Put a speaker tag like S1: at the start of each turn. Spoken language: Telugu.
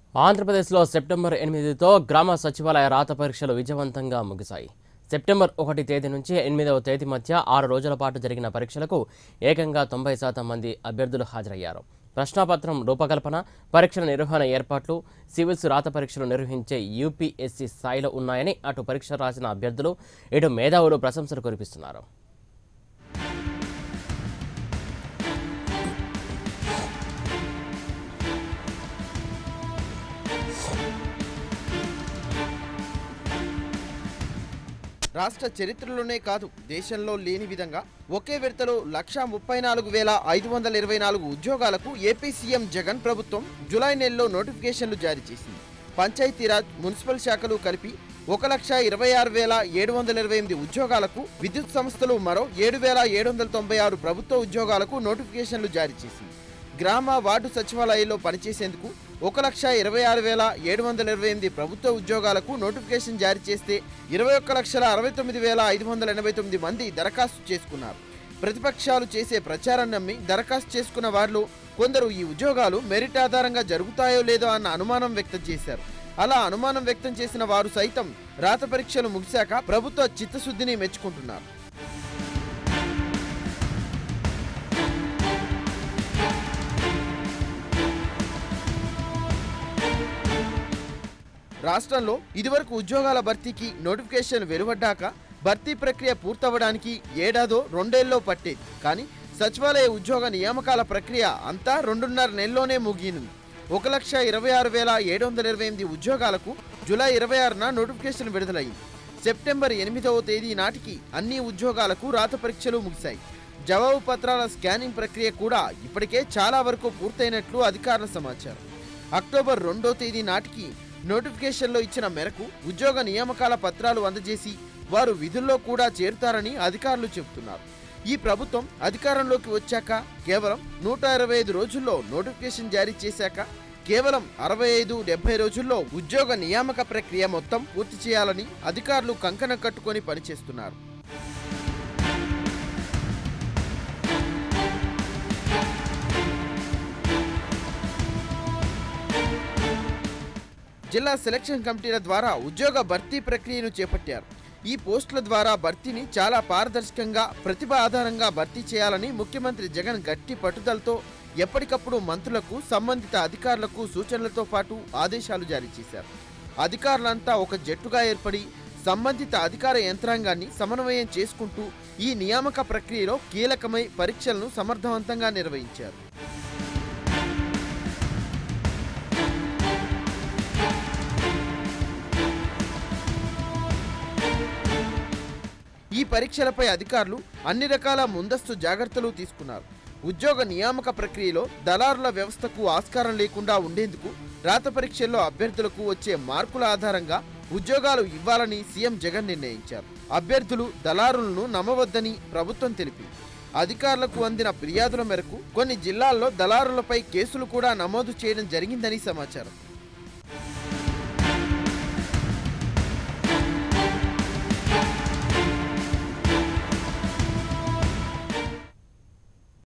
S1: ఆంధ్రప్రదేశ్లో సెప్టెంబర్ ఎనిమిదితో గ్రామ సచివాలయ రాత పరీక్షలు విజయవంతంగా ముగిశాయి సెప్టెంబర్ ఒకటి తేదీ నుంచి ఎనిమిదవ తేదీ మధ్య ఆరు రోజుల పాటు జరిగిన పరీక్షలకు ఏకంగా తొంభై శాతం మంది అభ్యర్థులు హాజరయ్యారు ప్రశ్నాపత్రం రూపకల్పన పరీక్షల నిర్వహణ ఏర్పాట్లు సివిల్స్ రాత పరీక్షలు నిర్వహించే యూపీఎస్సీ స్థాయిలో ఉన్నాయని అటు పరీక్ష రాసిన అభ్యర్థులు ఇటు మేధావులు ప్రశంసలు కురిపిస్తున్నారు
S2: రాష్ట్ర చరిత్రలోనే కాదు దేశంలో లేని విధంగా ఒకే విడతలో లక్షా ముప్పై నాలుగు వేల ఐదు వందల ఇరవై నాలుగు ఉద్యోగాలకు ఏపీ సీఎం జగన్ ప్రభుత్వం జులై నెలలో నోటిఫికేషన్లు జారీ చేసింది పంచాయతీరాజ్ మున్సిపల్ శాఖలు కలిపి ఒక లక్ష ఇరవై ఆరు వేల ఏడు వందల ఇరవై ఎనిమిది ఉద్యోగాలకు విద్యుత్ సంస్థలు మరో ఏడు వేల ఏడు వందల తొంభై ఆరు ప్రభుత్వ ఉద్యోగాలకు నోటిఫికేషన్లు జారీ చేసింది గ్రామ వార్డు సచివాలయాల్లో పనిచేసేందుకు ఒక లక్ష ఇరవై ఆరు వేల ఏడు వందల ఇరవై ఎనిమిది ప్రభుత్వ ఉద్యోగాలకు నోటిఫికేషన్ జారీ చేస్తే ఇరవై ఒక్క లక్షల అరవై తొమ్మిది వేల ఐదు వందల ఎనభై తొమ్మిది మంది దరఖాస్తు చేసుకున్నారు ప్రతిపక్షాలు చేసే ప్రచారం నమ్మి దరఖాస్తు చేసుకున్న వారిలో కొందరు ఈ ఉద్యోగాలు మెరిట్ ఆధారంగా జరుగుతాయో లేదో అన్న అనుమానం వ్యక్తం చేశారు అలా అనుమానం వ్యక్తం చేసిన వారు సైతం రాత పరీక్షలు ముగిశాక ప్రభుత్వ చిత్తశుద్ధిని మెచ్చుకుంటున్నారు రాష్ట్రంలో ఇదివరకు ఉద్యోగాల భర్తీకి నోటిఫికేషన్ వెలువడ్డాక భర్తీ ప్రక్రియ పూర్తవడానికి ఏడాదో రెండేళ్ళలో పట్టేది కానీ సచివాలయ ఉద్యోగ నియామకాల ప్రక్రియ అంతా రెండున్నర నెలలోనే ముగియనుంది ఒక లక్ష ఇరవై ఆరు వేల ఏడు వందల ఇరవై ఎనిమిది ఉద్యోగాలకు జూలై ఇరవై ఆరున నోటిఫికేషన్ విడుదలైంది సెప్టెంబర్ ఎనిమిదవ తేదీ నాటికి అన్ని ఉద్యోగాలకు రాత పరీక్షలు ముగిశాయి జవాబు పత్రాల స్కానింగ్ ప్రక్రియ కూడా ఇప్పటికే చాలా వరకు పూర్తయినట్లు అధికారుల సమాచారం అక్టోబర్ రెండో తేదీ నాటికి నోటిఫికేషన్లో ఇచ్చిన మేరకు ఉద్యోగ నియామకాల పత్రాలు అందజేసి వారు విధుల్లో కూడా చేరుతారని అధికారులు చెబుతున్నారు ఈ ప్రభుత్వం అధికారంలోకి వచ్చాక కేవలం నూట ఇరవై ఐదు రోజుల్లో నోటిఫికేషన్ జారీ చేశాక కేవలం అరవై ఐదు డెబ్బై రోజుల్లో ఉద్యోగ నియామక ప్రక్రియ మొత్తం పూర్తి చేయాలని అధికారులు కంకణం కట్టుకొని పనిచేస్తున్నారు జిల్లా సెలక్షన్ కమిటీల ద్వారా ఉద్యోగ భర్తీ ప్రక్రియను చేపట్టారు ఈ పోస్టుల ద్వారా భర్తీని చాలా పారదర్శకంగా ప్రతిభ ఆధారంగా భర్తీ చేయాలని ముఖ్యమంత్రి జగన్ గట్టి పట్టుదలతో ఎప్పటికప్పుడు మంత్రులకు సంబంధిత అధికారులకు సూచనలతో పాటు ఆదేశాలు జారీ చేశారు అధికారులంతా ఒక జట్టుగా ఏర్పడి సంబంధిత అధికార యంత్రాంగాన్ని సమన్వయం చేసుకుంటూ ఈ నియామక ప్రక్రియలో కీలకమై పరీక్షలను సమర్థవంతంగా నిర్వహించారు ఈ పరీక్షలపై అధికారులు అన్ని రకాల ముందస్తు జాగ్రత్తలు తీసుకున్నారు ఉద్యోగ నియామక ప్రక్రియలో దళారుల వ్యవస్థకు ఆస్కారం లేకుండా ఉండేందుకు రాత పరీక్షల్లో అభ్యర్థులకు వచ్చే మార్కుల ఆధారంగా ఉద్యోగాలు ఇవ్వాలని సీఎం జగన్ నిర్ణయించారు అభ్యర్థులు దళారులను నమ్మవద్దని ప్రభుత్వం తెలిపింది అధికారులకు అందిన ఫిర్యాదుల మేరకు కొన్ని జిల్లాల్లో దళారులపై కేసులు కూడా నమోదు చేయడం జరిగిందని సమాచారం